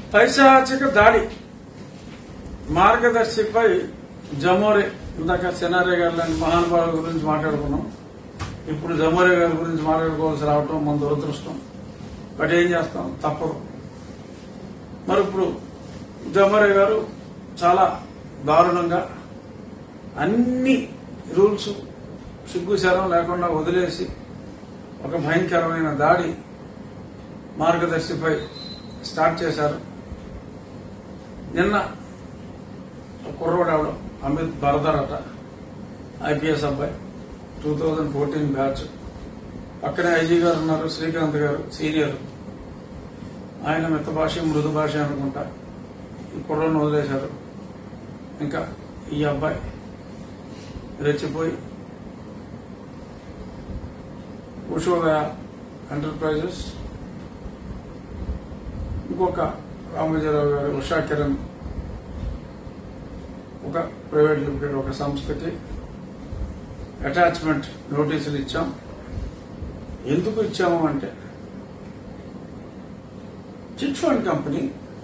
పైశాచిక దాడి మార్గదర్శిపై జమోరే ఇందాక సెనారే గారి లాంటి మహానుభావుల గురించి మాట్లాడుకున్నాం ఇప్పుడు జమోరే గారి గురించి మాట్లాడుకోవాల్సి రావటం మన దురదృష్టం బట్ ఏం చేస్తాం తప్పదు మరి ఇప్పుడు జమోరే గారు చాలా దారుణంగా అన్ని రూల్స్ సిగ్గు శరం లేకుండా వదిలేసి ఒక భయంకరమైన దాడి మార్గదర్శిపై స్టార్ట్ చేశారు నిన్న ఒక కుర్రోడు ఆవిడ అమిత్ బరదర్ అట ఐపీఎస్ అబ్బాయి టూ థౌజండ్ ఫోర్టీన్ బ్యాచ్ పక్కనే ఐజీ గారు ఉన్నారు శ్రీకాంత్ గారు సీనియర్ ఆయన మిత భాష మృదు భాష అనుకుంటా ఈ కుర్రోని వదిలేశారు ఇంకా ఈ అబ్బాయి రెచ్చిపోయి ఉషోదయ ఎంటర్ప్రైజెస్ ఇంకొక రామోజీరావు గారు ఉషా కిరణ్ ఒక ప్రైవేట్ లిమిటెడ్ ఒక సంస్థకి అటాచ్మెంట్ నోటీసులు ఇచ్చాం ఎందుకు ఇచ్చాము అంటే చిట్ ఫండ్ కంపెనీ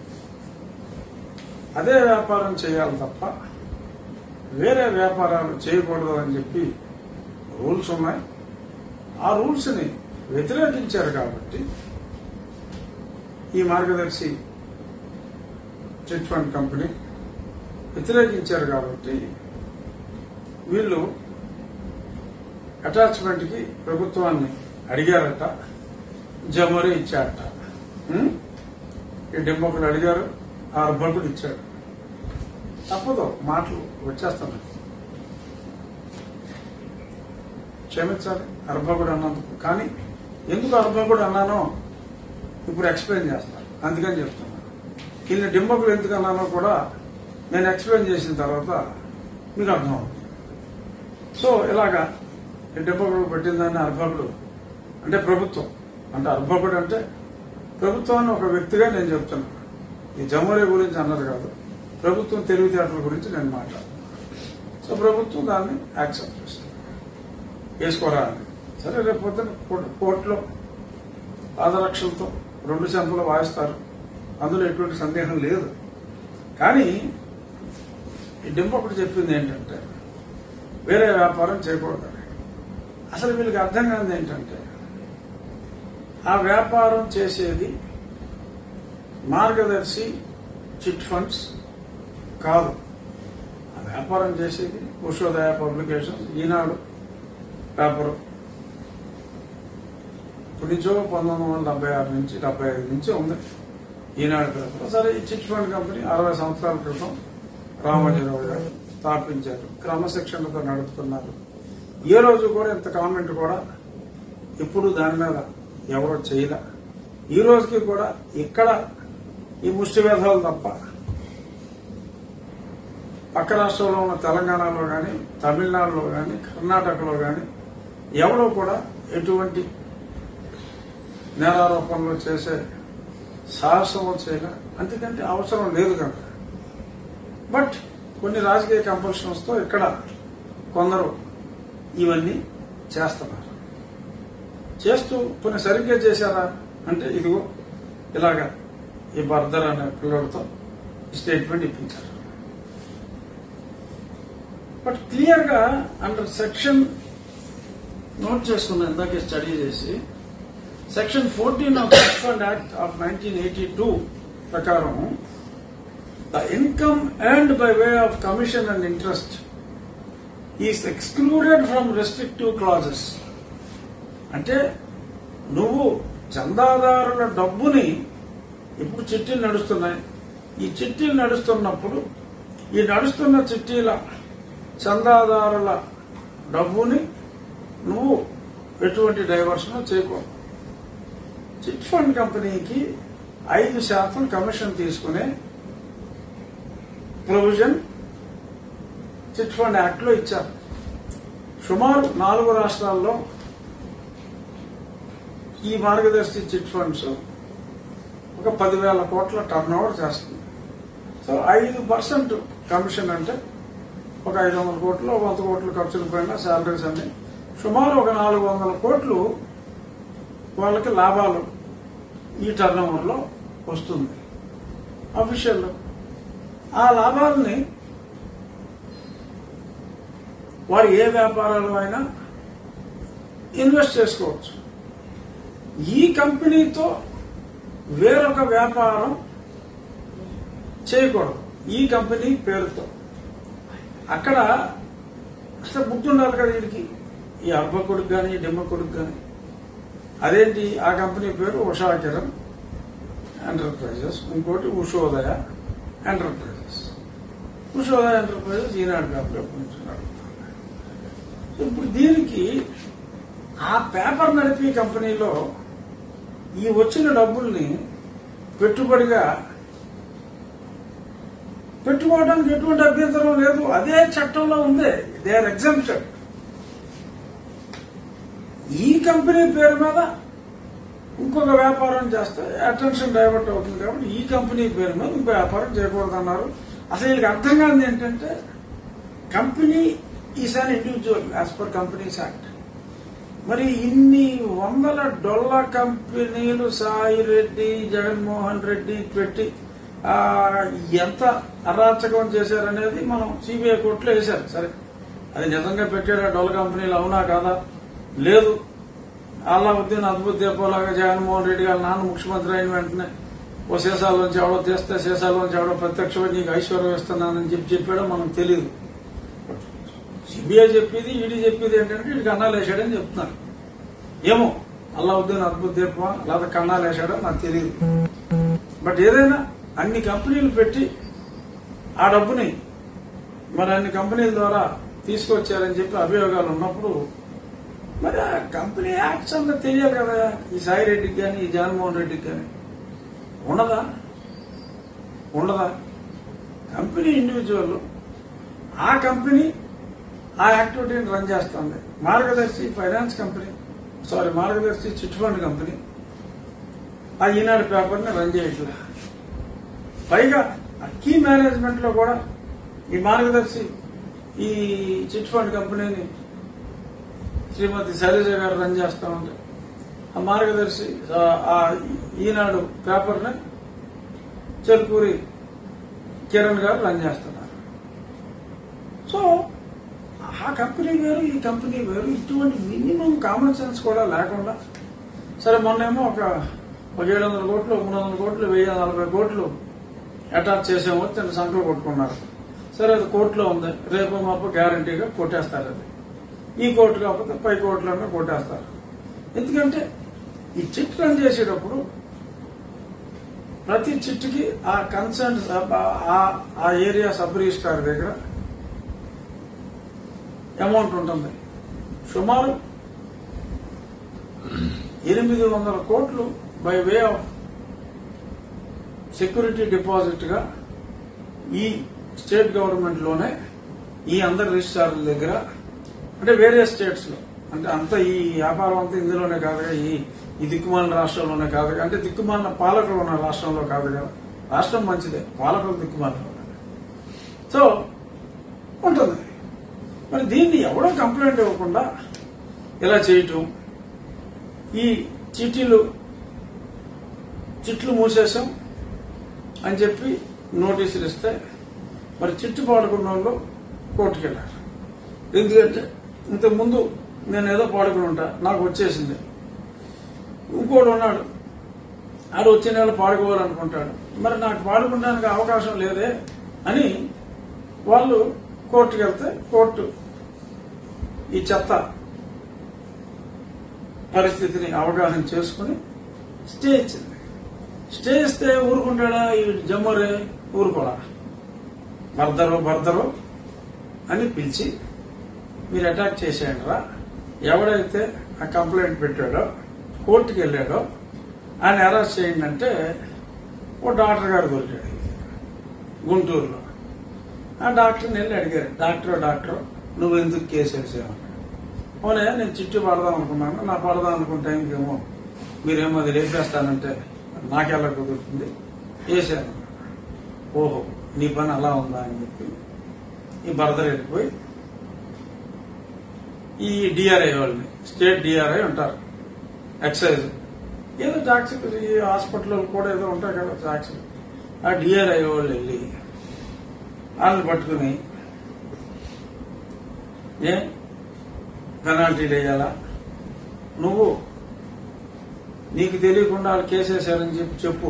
అదే వ్యాపారం చేయాలి తప్ప వేరే వ్యాపారాలు చేయకూడదు అని చెప్పి రూల్స్ ఉన్నాయి ఆ రూల్స్ ని వ్యతిరేకించారు కాబట్టి ఈ మార్గదర్శి చిట్ ఫండ్ కంపెనీ వ్యతిరేకించారు కాబట్టి వీళ్ళు అటాచ్మెంట్ కి ప్రభుత్వాన్ని అడిగారట జమోరే ఇచ్చారట ఉం? ఈ డింబకులు అడిగారు ఆ అర్భకుడు ఇచ్చాడు తప్పదు మాటలు వచ్చేస్తున్నాయి క్షమించాలి అర్భకుడు అన్నందుకు కానీ ఎందుకు అర్భకుడు అన్నానో ఇప్పుడు ఎక్స్ప్లెయిన్ చేస్తాను అందుకని చెప్తున్నాను ఇన్ని డింబకులు ఎందుకు అన్నానో కూడా నేను ఎక్స్ప్లెయిన్ చేసిన తర్వాత మీకు అర్థమవుతుంది సో ఇలాగా ఈ డింబకుడు పెట్టిందని అర్భకుడు అంటే ప్రభుత్వం అంటే అర్భకుడు అంటే ప్రభుత్వాన్ని ఒక వ్యక్తిగా నేను చెప్తున్నాను ఈ జమోరే గురించి అన్నది కాదు ప్రభుత్వం తెలివితేటల గురించి నేను మాట్లాడుతున్నాను సో ప్రభుత్వం దాన్ని యాక్సెప్ట్ చేస్తుంది వేసుకోరా అని సరే రేపు పొద్దున కోర్టు- కోర్టులో పాదరక్షలతో రెండు చెంపలు వాయిస్తారు అందులో ఎటువంటి సందేహం లేదు కానీ ఈ డింపకుడు చెప్పింది ఏంటంటే వేరే వ్యాపారం చేయకూడదని అసలు వీళ్ళకి అర్థం కాదు ఏంటంటే ఆ వ్యాపారం చేసేది మార్గదర్శి చిట్ ఫండ్స్ కాదు ఆ వ్యాపారం చేసేది ఉషోదయ పబ్లికేషన్ ఈనాడు పేపర్ ఇప్పుడు నుంచో పంతొమ్మిది వందల డెబ్బై ఆరు నుంచి డెబ్బై ఐదు నుంచి ఉంది ఈనాడు పేపర్ సరే ఈ చిట్ ఫండ్ కంపెనీ అరవై సంవత్సరాల క్రితం రామోజీరావు గారు స్థాపించారు క్రమశిక్షణతో నడుపుతున్నారు ఏ రోజు కూడా ఇంత కామెంట్ కూడా ఇప్పుడు దాని మీద ఎవరో చేయలే ఈ రోజుకి కూడా ఇక్కడ ఈ ముష్టి వేధాలు తప్ప పక్క రాష్ట్రంలో ఉన్న తెలంగాణలో కానీ తమిళనాడులో కానీ కర్ణాటకలో కానీ ఎవరో కూడా ఎటువంటి నేరారోపణలు చేసే సాహసం చేయలే అందుకంటే అవసరం లేదు కనుక బట్ కొన్ని రాజకీయ కంపల్షన్స్ తో ఇక్కడ కొందరు ఇవన్నీ చేస్తున్నారు చేస్తూ కొన్ని సరిగ్గా చేశారా అంటే ఇదిగో ఇలాగా ఈ బర్దర్ అనే పిల్లలతో స్టేట్మెంట్ ఇప్పించారు బట్ క్లియర్ గా అండర్ సెక్షన్ నోట్ చేసుకున్నా ఇందాకే స్టడీ చేసి section fourteen of fund act of nineteen eighty two ప్రకారం the income earned by way of commission and interest is excluded from restrictive clauses అంటే నువ్వు చందాదారుల డబ్బుని ఇప్పుడు చిట్టీలు నడుస్తున్నాయి ఈ చిట్టీలు నడుస్తున్నప్పుడు ఈ నడుస్తున్న చిట్టీల చందాదారుల డబ్బుని నువ్వు ఎటువంటి డైవర్షన్ చేయకూడదు చిట్ ఫండ్ కంపెనీకి ఐదు శాతం కమిషన్ తీసుకునే ప్రొవిజన్ చిట్ ఫండ్ యాక్ట్ లో ఇచ్చారు సుమారు నాలుగు రాష్ట్రాల్లో ఈ మార్గదర్శి చిట్ ఫండ్స్ ఒక పదివేల కోట్ల టర్న్ ఓవర్ చేస్తుంది సో ఐదు పర్సెంట్ కమిషన్ అంటే ఒక ఐదు వందల కోట్లు ఒక వంద కోట్లు ఖర్చులు పోయినా శాలరీస్ అన్ని సుమారు ఒక నాలుగు వందల కోట్లు వాళ్ళకి లాభాలు ఈ టర్న్ ఓవర్లో వస్తుంది అఫీషియల్ ఆ లాభాలని వారు ఏ వ్యాపారాలు అయినా ఇన్వెస్ట్ చేసుకోవచ్చు ఈ కంపెనీతో వేరొక వ్యాపారం చేయకూడదు ఈ కంపెనీ పేరుతో అక్కడ అసలు గుర్తుండాలి కదా వీడికి ఈ అర్బ కొడుకు కానీ డిమ్మ కొడుకు కానీ అదేంటి ఆ కంపెనీ పేరు ఉషా కిరణ్ ఎంటర్ప్రైజెస్ ఇంకోటి Ushodaya enterprises Ushodaya enterprises Eenadu paper నుంచి నడుపుతుంది ఇప్పుడు దీనికి ఆ పేపర్ నడిపే కంపెనీలో ఈ వచ్చిన డబ్బుల్ని పెట్టుబడిగా పెట్టుకోవడానికి ఎటువంటి అభ్యంతరం లేదు అదే చట్టంలో ఉంది దే ఆర్ ఎగ్జామ్టెడ్ ఈ కంపెనీ పేరు మీద ఇంకొక వ్యాపారం చేస్తే అటెన్షన్ డైవర్ట్ అవుతుంది కాబట్టి ఈ కంపెనీ పేరు మీద ఇంకో వ్యాపారం చేయకూడదు అన్నారు అసలు వీళ్ళకి అర్థం కాదు ఏంటంటే company is an individual as per companies act మరి ఇన్ని వందల డొల్ల కంపెనీలు సాయి రెడ్డి జగన్మోహన్ రెడ్డి పెట్టి ఆ, ఎంత అరాచకం చేశారనేది మనం సిబిఐ కోర్టులో వేశారు సరే అది నిజంగా పెట్టాడు డొల్ల కంపెనీలు అవునా కాదా లేదు అల్లావుద్దీన్ అద్భుత దీపాలాగా జగన్మోహన్ రెడ్డి గారు నాన్న ముఖ్యమంత్రి అయిన వెంటనే ఓ సీసాలోంచి ఎవడో తీస్తే సీసాలోంచి ఎవడో ప్రత్యక్షంగా నీకు ఐశ్వర్యం ఇస్తున్నానని చెప్పి చెప్పాడో మనకు తెలియదు సిబిఐ చెప్పేది ఈడీ చెప్పేది ఏంటంటే వీడికి కన్నాలు వేసాడని చెప్తున్నారు ఏమో అల్లావుద్దీన్ అద్భుత దీపమా లేదా కన్నాలు వేసాడో నాకు తెలియదు బట్ ఏదైనా అన్ని కంపెనీలు పెట్టి ఆ డబ్బుని మరి అన్ని కంపెనీల ద్వారా తీసుకొచ్చారని చెప్పి అభియోగాలు ఉన్నప్పుడు మరి ఆ కంపెనీ యాక్ట్స్ అంతా తెలియాలి కదా ఈ సాయి రెడ్డికి కానీ ఈ జగన్మోహన్ రెడ్డికి కానీ ఉండదా ఉండదా కంపెనీ ఇండివిజువల్ ఆ కంపెనీ ఆ యాక్టివిటీని రన్ చేస్తుంది Margadarsi finance company sorry Margadarsi chit fund company ఆ ఈనాడు పేపర్ని రన్ చేయట్లే పైగా ఆ కీ మేనేజ్మెంట్ లో కూడా ఈ మార్గదర్శి ఈ చిట్ ఫండ్ కంపెనీని శ్రీమతి శైలజ గారు రన్ చేస్తా ఉంటే ఆ మార్గదర్శి ఆ- ఆ ఈనాడు పేపర్ని చెరుకూరి కిరణ్ గారు రన్ చేస్తున్నారు సో ఆ కంపెనీ వేరు ఈ కంపెనీ వేరు ఇటువంటి మినిమం కామన్ సెన్స్ కూడా లేకుండా సరే మొన్నేమో ఒక ఒక ఏడు వందల కోట్లు మూడు వందల కోట్లు వెయ్యి నలభై కోట్లు అటాచ్ చేసామో చిన్న సంఖ్యలు కొట్టుకున్నారు సరే అది కోర్టులో ఉంది రేపు మాపు గ్యారంటీగా కొట్టేస్తారు అది ఈ కోర్టు కాకపోతే పై కోర్టులన్నా కొట్టేస్తారు ఎందుకంటే ఈ చిట్ రన్ చేసేటప్పుడు ప్రతి చిట్టుకి ఆ కన్సర్న్ ఆ ఏరియా సబ్ రిజిస్ట్రార్ దగ్గర అమౌంట్ ఉంటుంది సుమారు ఎనిమిది వందల కోట్లు by way of security deposit గా ఈ స్టేట్ గవర్నమెంట్ లోనే ఈ అందరి రిజిస్ట్రార్ల దగ్గర అంటే వేరే స్టేట్స్ లో అంటే అంత ఈ వ్యాపారం అంతా ఇందులోనే కాదుగా ఈ ఈ దిక్కుమాలిన రాష్ట్రంలోనే కాదుగా అంటే దిక్కుమాలిన పాలకులు ఉన్న రాష్ట్రంలో కాదు కదా రాష్ట్రం మంచిదే పాలకులు దిక్కుమాలిన సో ఉంటుంది మరి దీన్ని ఎవడో కంప్లైంట్ ఇవ్వకుండా ఇలా చేయటం ఈ చిట్టీలు చిట్లు మూసేసాం అని చెప్పి నోటీసులు ఇస్తే మరి చిట్టు పాడుకున్న వాళ్ళు కోర్టుకు వెళ్ళారు ఎందుకంటే ఇంతకుముందు నేను ఏదో పాడుకుని ఉంటా నాకు వచ్చేసింది ఇంకోడు ఉన్నాడు ఆడు వచ్చే నెల పాడుకోవాలనుకుంటాడు మరి నాకు పాడుకోవడానికి అవకాశం లేదే అని వాళ్ళు కోర్టుకు వెళ్తే కోర్టు ఈ చెత్త పరిస్థితిని అవగాహన చేసుకుని స్టే ఇచ్చింది స్టే ఇస్తే ఊరుకుంటాడా ఈ జమ్మరే ఊరుకోడా బర్దరు బర్దరు అని పిలిచి మీరు అటాక్ చేసేయండి రా ఎవడైతే ఆ కంప్లైంట్ పెట్టాడో కోర్టుకి వెళ్ళాడో ఆయన అరెస్ట్ చేయండి అంటే ఓ డాక్టర్ గారు దొరికాడు గుంటూరులో ఆ డాక్టర్ని వెళ్ళి అడిగారు డాక్టర్ డాక్టర్ నువ్వు ఎందుకు కేసు వేసావు అవునే నేను చిట్టు పడదాం అనుకున్నాను నా పడదాం అనుకున్న టైంకేమో మీరేమో అది లేపేస్తానంటే నాకెలా కుదురుతుంది వేసాను ఓహో నీ పని అలా ఉందా అని చెప్పి ఈ బరదలు వెళ్ళిపోయి ఈ డిఆర్ఐ వాళ్ళని స్టేట్ డిఆర్ఐ ఉంటారు ఎక్సైజ్ ఏదో ట్యాక్స్ ఈ హాస్పిటల్ కూడా ఏదో ఉంటాయి కదా ట్యాక్స్ ఆ డిఆర్ఐ వాళ్ళు వెళ్ళి వాళ్ళని పట్టుకుని ఏ పెనాల్టీలు వేయాలా నువ్వు నీకు తెలియకుండా వాళ్ళు కేసేశారని చెప్పి చెప్పు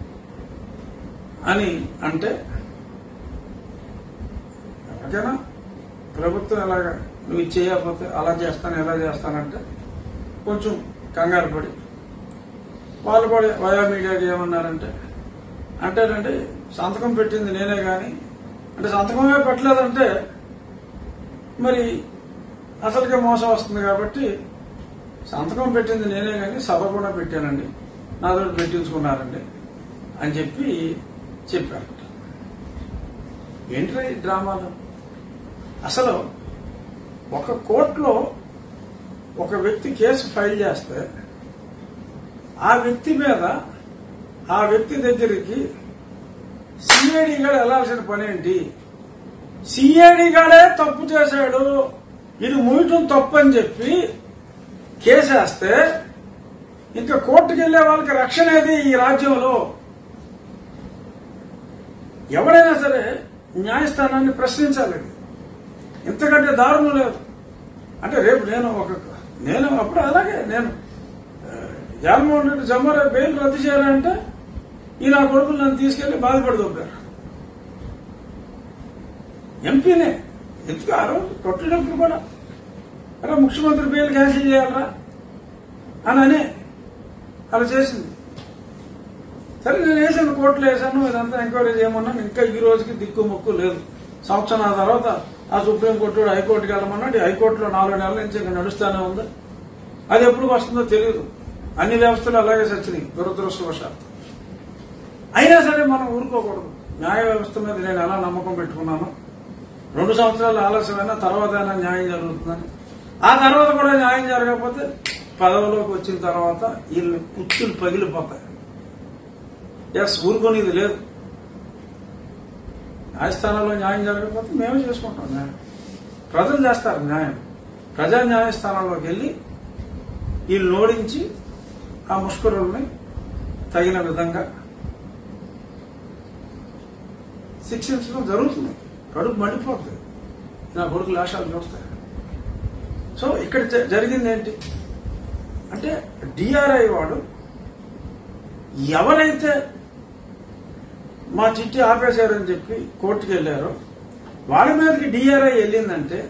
అని అంటే ఎవరికైనా ప్రభుత్వం ఎలాగా నువ్వు ఇది చేయకపోతే అలా చేస్తాను ఎలా చేస్తానంటే కొంచెం కంగారు పడి వాళ్ళు కూడా వయా మీడియాకి ఏమన్నారంటే అంటేనండి సంతకం పెట్టింది నేనే కానీ అంటే సంతకమే పెట్టలేదంటే మరి అసలుకే మోసం వస్తుంది కాబట్టి సంతకం పెట్టింది నేనే కానీ సభ కూడా పెట్టానండి నాతో పెట్టించుకున్నారండి అని చెప్పి చెప్పారట ఏంట్రా ఈ డ్రామాలు అసలు ఒక కోర్టులో ఒక వ్యక్తి కేసు ఫైల్ చేస్తే ఆ వ్యక్తి మీద ఆ వ్యక్తి దగ్గరికి సిఐడి గారు వెళ్లాల్సిన పని ఏంటి సిఐడి గారే తప్పు చేశాడు ఇది ముయటం తప్పు అని చెప్పి కేసేస్తే ఇంకా కోర్టుకు వెళ్లే వాళ్ళకి రక్షణ ఏది ఈ రాజ్యంలో ఎవరైనా సరే న్యాయస్థానాన్ని ప్రశ్నించాలి ఇంతకంటే దారుణం లేదు అంటే రేపు నేను ఒక నేను అప్పుడు అలాగే నేను ఆ, జగన్మోహన్ రెడ్డి జమ్మరే బెయిల్ రద్దు చేయాలంటే ఈ నా కొడుకులు నన్ను తీసుకెళ్లి బాధపడి దొబ్బారు ఎంపీనే ఎందుకు ఆ రోజు కొట్టినప్పుడు కూడా అరే ముఖ్యమంత్రి బెయిల్ క్యాన్సిల్ చేయాలరా అని అనే అలా చేసింది సరే నేను వేసాను కోర్టులో వేసాను ఇదంతా ఎంక్వైరీ చేయమన్నాను ఇంకా ఈ రోజుకి దిక్కు మొక్కు లేదు సంవత్సరం ఆ తర్వాత ఆ సుప్రీంకోర్టు హైకోర్టుకి వెళ్ళమన్నాడు ఈ హైకోర్టులో నాలుగు నెలల నుంచి ఇంకా నడుస్తూనే ఉంది అది ఎప్పుడు వస్తుందో తెలియదు అన్ని వ్యవస్థలు అలాగే సచ్చినాయి దురదృష్టవశాత్తు అయినా సరే మనం ఊరుకోకూడదు న్యాయ వ్యవస్థ మీద నేను ఎలా నమ్మకం పెట్టుకున్నాను రెండు సంవత్సరాలు ఆలస్యమైన తర్వాత అయినా న్యాయం జరుగుతుందని ఆ తర్వాత కూడా న్యాయం జరగకపోతే పదవిలోకి వచ్చిన తర్వాత వీళ్ళ కుచ్చులు పగిలిపోతాయి ఎస్ ఊరుకొనిది లేదు న్యాయస్థానాల్లో న్యాయం జరగకపోతే మేమే చేసుకుంటాం న్యాయం ప్రజలు చేస్తారు న్యాయం ప్రజా న్యాయస్థానంలోకి వెళ్ళి వీళ్ళు నోడించి ఆ ముష్కరుల్ని తగిన విధంగా శిక్షించడం జరుగుతుంది కడుపు మండిపోతుంది నా కొడుకు లాషాలు చూస్తాయి సో ఇక్కడ జ- జరిగింది ఏంటి అంటే డిఆర్ఐ వాడు ఎవరైతే మా చిట్టి ఆపేశారని చెప్పి కోర్టుకు వెళ్ళారో వాళ్ళ మీదకి డిఆర్ఐ వెళ్ళిందంటే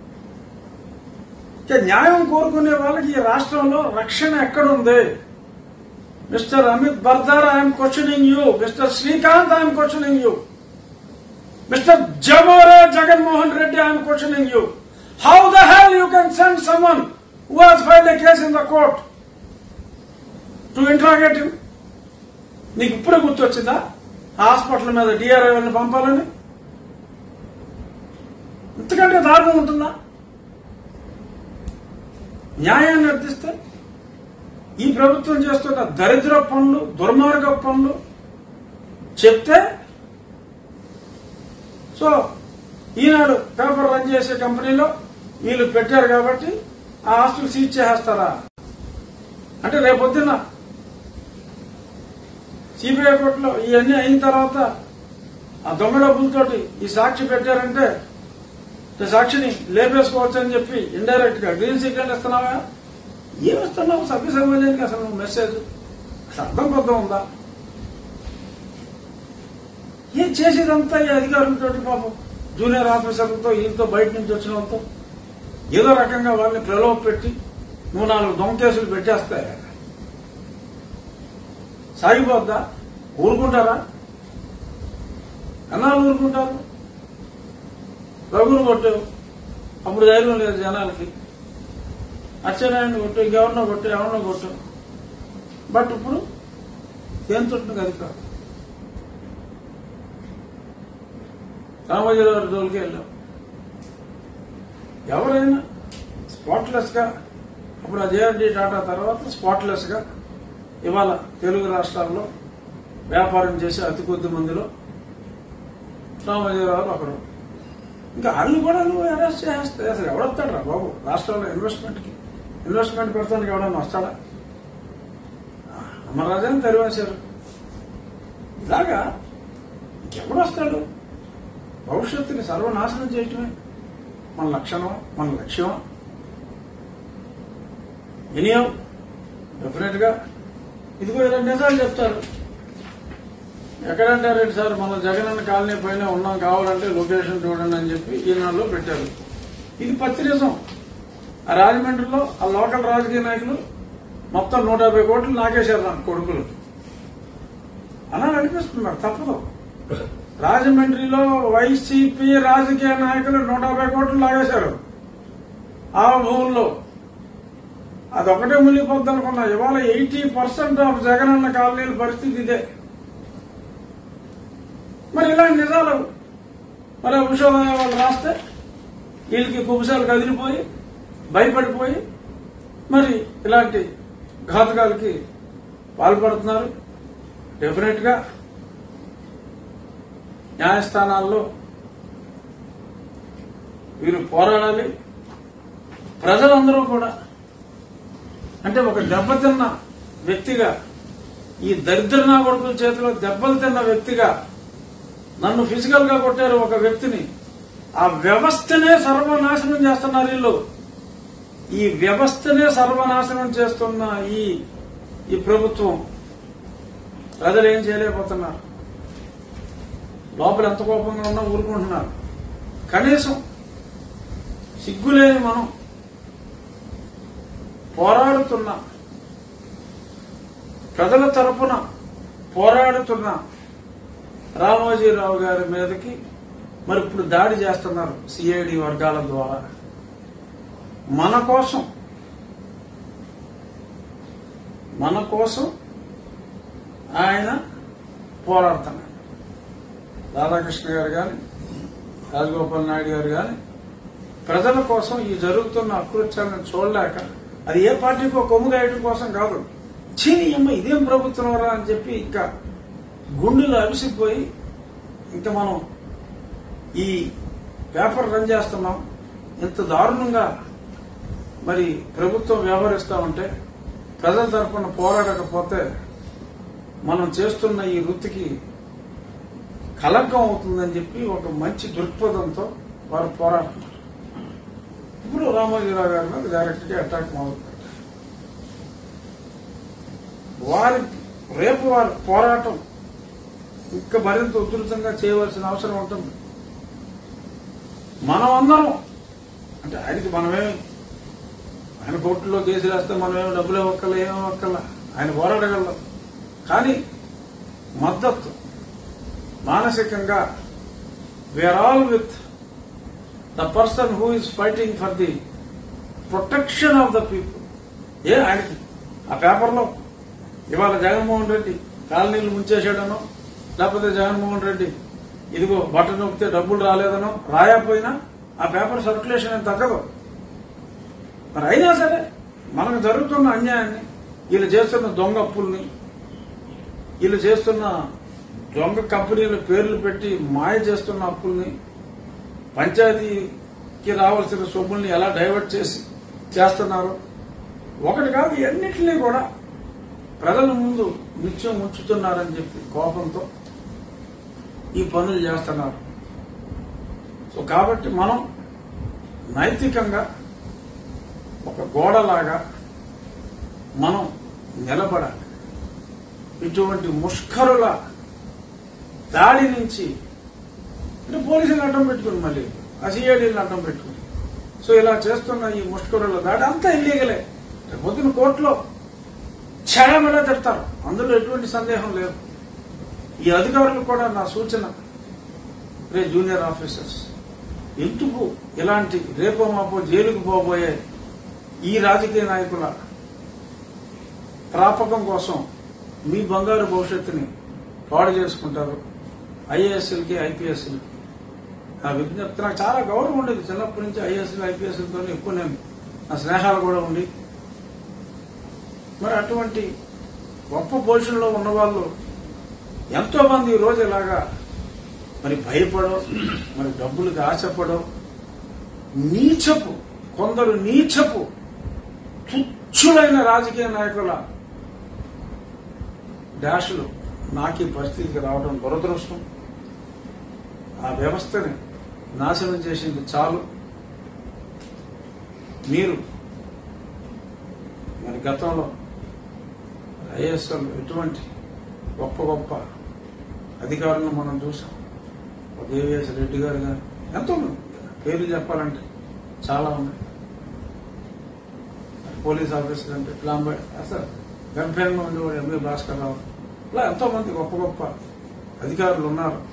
ఇక న్యాయం కోరుకునే వాళ్ళకి ఈ రాష్ట్రంలో రక్షణ ఎక్కడుంది mister Amit Bardar I'm questioning you mister Srikanth I'm questioning you mister జమోరే Jaganmohan Reddy I'm questioning you how the hell you can send summon who has file a case in the court to interrogate him నీకు ఇప్పుడే గుర్తొచ్చిందా హాస్పిటల్ మీద DRI వాళ్ళని పంపాలని ఇంతకంటే దారుణం ఉంటుందా న్యాయాన్ని అర్థిస్తే ఈ ప్రభుత్వం చేస్తున్న దరిద్ర పనులు దుర్మార్గ పనులు చెప్తే సో ఈనాడు పేపర్ రన్ చేసే కంపెనీలో వీళ్ళు పెట్టారు కాబట్టి ఆ ఆస్తులు సీజ్ చేసేస్తారా అంటే రేపొద్దున సిబిఐ కోర్టులో ఇవన్నీ అయిన తర్వాత ఆ దొంగ డబ్బులతోటి ఈ సాక్షి పెట్టారంటే ఈ సాక్షిని లేపేసుకోవచ్చు అని చెప్పి ఇండైరెక్ట్ గా గ్రీన్ సిగ్నల్ ఇస్తున్నావా ఏమిస్తున్నావు సభ్య సమాజానికి అసలు నువ్వు మెసేజ్ అసలు అర్థం కొద్దం ఉందా ఏం చేసేదంతా ఈ అధికారులతో పాపం జూనియర్ ఆఫీసర్లతో ఈయనతో బయట నుంచి వచ్చిన వాళ్ళతో ఏదో రకంగా వాళ్ళని ప్రలోభ పెట్టి నువ్వు నాలుగు దొంగ కేసులు పెట్టేస్తాయి సాగిపోద్దా ఊరుకుంటారా ఎన్నాళ్ళు ఊరుకుంటారు రఘును కొట్టావు అప్పుడు ధైర్యం లేదు జనాలకి అచ్చెన్నాయుడిని కొట్టు ఇంకెవరినో కొట్టు ఎవరినో కొట్టు బట్ ఇప్పుడు ఏం చుట్టూ అధికారం రామోజీరావు జోలికి వెళ్ళాం ఎవరైనా స్పాట్లెస్ గా అప్పుడు ఆ జేఆర్డీ టాటా తర్వాత స్పాట్లెస్ గా ఇవాళ తెలుగు రాష్ట్రాల్లో వ్యాపారం చేసే అతి కొద్ది మందిలో రామోజీరావు ఒకడు ఇంకా వాళ్ళు కూడా నువ్వు అరెస్ట్ చేస్తే అసలు ఎవడొస్తాడు రా బాబు రాష్ట్రంలో ఇన్వెస్ట్మెంట్ కి ఇన్వెస్ట్మెంట్ పెడతానికి ఎవడన్నా వస్తాడా అమరరాజాని తెరవేశారు ఇలాగా ఇంకెవడు వస్తాడు భవిష్యత్తుని సర్వనాశనం చేయటమే మన లక్షణం మన లక్ష్యం ఎనియో డెఫినెట్ గా ఇదిగో ఇలా నిజాలు చెప్తారు ఎక్కడంటారంటే సార్ మన జగనన్న కాలనీ పైన ఉన్నాం కావాలంటే లొకేషన్ చూడండి అని చెప్పి ఈనాడులో పెట్టారు ఇది పచ్చి నిజం ఆ రాజమండ్రిలో ఆ లోకల్ రాజకీయ నాయకులు మొత్తం నూట యాభై కోట్లు నాకేశారు నాకు కొడుకులు అలా అనిపిస్తున్నారు తప్పదు రాజమండ్రిలో వైసీపీ రాజకీయ నాయకులు నూట యాభై కోట్లు లాగేశారు ఆ భూముల్లో అదొకటే మునిగిపోద్ది అనుకున్నా ఇవాళ ఎయిటీ పర్సెంట్ ఆఫ్ జగనన్న కాలనీల పరిస్థితి ఇదే మరి ఇలాంటి నిజాలు మరి ఉషోదయ వాళ్ళు రాస్తే వీళ్ళకి కుబుసాలు కదిలిపోయి భయపడిపోయి మరి ఇలాంటి ఘాతకాలకి పాల్పడుతున్నారు డెఫినెట్ గా న్యాయస్థానాల్లో వీరు పోరాడాలి ప్రజలందరూ కూడా అంటే ఒక దెబ్బతిన్న వ్యక్తిగా ఈ దరిద్ర నా కొడుకుల చేతిలో దెబ్బలు తిన్న వ్యక్తిగా నన్ను ఫిజికల్ గా కొట్టారు ఒక వ్యక్తిని ఆ వ్యవస్థనే సర్వనాశనం చేస్తున్నారు వీళ్ళు ఈ వ్యవస్థనే సర్వనాశనం చేస్తున్న ఈ ఈ ప్రభుత్వం ప్రజలు ఏం చేయలేకపోతున్నారు లోపల ఎంత కోపంగా ఉన్నా ఊరుకుంటున్నారు కనీసం సిగ్గులేని మనం పోరాడుతున్న ప్రజల తరపున పోరాడుతున్న రామోజీరావు గారి మీదకి మరి ఇప్పుడు దాడి చేస్తున్నారు సిఐడి వర్గాల ద్వారా మన కోసం మన కోసం ఆయన పోరాడుతున్నారు రాధాకృష్ణ గారు కానీ రాజగోపాల్ నాయుడు గారు కానీ ప్రజల కోసం ఈ జరుగుతున్న అకృత్యాలను చూడలేక అది ఏ పార్టీకో కొమ్ము గాయటం కోసం కాదు చీని అమ్మ ఇదేం ప్రభుత్వం రా అని చెప్పి ఇంకా గుండెలు అవిసిపోయి ఇంకా మనం ఈ పేపర్ రన్ చేస్తున్నాం ఇంత దారుణంగా మరి ప్రభుత్వం వ్యవహరిస్తా ఉంటే ప్రజల తరఫున పోరాడకపోతే మనం చేస్తున్న ఈ వృత్తికి కలంకం అవుతుందని చెప్పి ఒక మంచి దృక్పథంతో వారు పోరాడుతున్నారు ఇప్పుడు రామోజీరావు గారి మీద డైరెక్ట్ గా అటాక్ మొదలు పెట్టారు వారి రేపు వారి పోరాటం ఇంకా మరింత ఉధృతంగా చేయవలసిన అవసరం ఉంటుంది మనం అందరం అంటే ఆయనకి మనమేమి ఆయన కోర్టులో కేసు రాస్తే మనమేమి డబ్బులు ఇవ్వక్కల ఏమి ఇవ్వక్కల ఆయన పోరాడగలం కానీ మద్దతు మానసికంగా we are all with the person who is fighting for the protection of the people ఏ ఆయనకి ఆ పేపర్లో ఇవాళ జగన్మోహన్ రెడ్డి కాలనీలు ముంచేసాడనో లేకపోతే జగన్మోహన్ రెడ్డి ఇదిగో బట్టన్ నొక్కితే డబ్బులు రాలేదనో రాయకపోయినా ఆ పేపర్ సర్క్యులేషన్ ఏం తగ్గదు మరి అయినా సరే మనకు జరుగుతున్న అన్యాయాన్ని వీళ్ళు చేస్తున్న దొంగ అప్పుల్ని వీళ్ళు చేస్తున్న దొంగ కంపెనీల పేర్లు పెట్టి మాయ చేస్తున్న అప్పుల్ని పంచాయతీకి రావాల్సిన సొమ్ముల్ని ఎలా డైవర్ట్ చేసి చేస్తున్నారు ఒకటి కాదు ఎన్నిటినీ కూడా ప్రజల ముందు నిత్యం ఉంచుతున్నారని చెప్పి కోపంతో ఈ పనులు చేస్తున్నారు సో కాబట్టి మనం నైతికంగా ఒక గోడలాగా మనం నిలబడాలి ఇటువంటి ముష్కరుల దాడి నుంచి అంటే పోలీసులు అడ్డం పెట్టుకుని మళ్ళీ ఆ సిఐడీలను అడ్డం పెట్టుకుని సో ఇలా చేస్తున్న ఈ ముష్కరుల దాడి అంతా ఇల్లీగలే పొద్దున కోర్టులో క్షణమేలా తిడతారు అందులో ఎటువంటి సందేహం లేదు ఈ అధికారులకు కూడా నా సూచన రే జూనియర్ ఆఫీసర్స్ ఎందుకు ఇలాంటి రేపో మాపో జైలుకు పోబోయే ఈ రాజకీయ నాయకుల ప్రాపకం కోసం మీ బంగారు భవిష్యత్తుని పాడు చేసుకుంటారు ఐఏఎస్ఎల్కి ఐపీఎస్ఎల్కి నా విజ్ఞప్తి నాకు చాలా గౌరవం ఉండేది చిన్నప్పటి నుంచి ఐఏఎస్ఎల్ ఐపీఎస్ఎల్తో ఎక్కువ నేను నా స్నేహాలు కూడా ఉండి మరి అటువంటి గొప్ప పొజిషన్లో ఉన్న వాళ్ళు ఎంతో మంది ఈ రోజు ఇలాగా మరి భయపడో మరి డబ్బులకు ఆశపడో నీచపు కొందరు నీచపు తుచ్చులైన రాజకీయ నాయకుల డాషులు నాకు ఈ పరిస్థితికి రావడం దురదృష్టం ఆ వ్యవస్థని నాశనం చేసింది చాలు మీరు మరి గతంలో ఐఎస్ఎల్ ఎటువంటి గొప్ప గొప్ప అధికారులను మనం చూసాం ఒక ఏవిఎస్ రెడ్డి గారు కానీ ఎంతో మంది పేర్లు చెప్పాలంటే చాలా ఉన్నాయి పోలీస్ ఆఫీసర్ అంటే లాంబే అసలు గన్ఫైన్లో ఉండేవాడు ఎంఏ భాస్కర్ రావు ఇలా ఎంతో మంది గొప్ప గొప్ప అధికారులు ఉన్నారు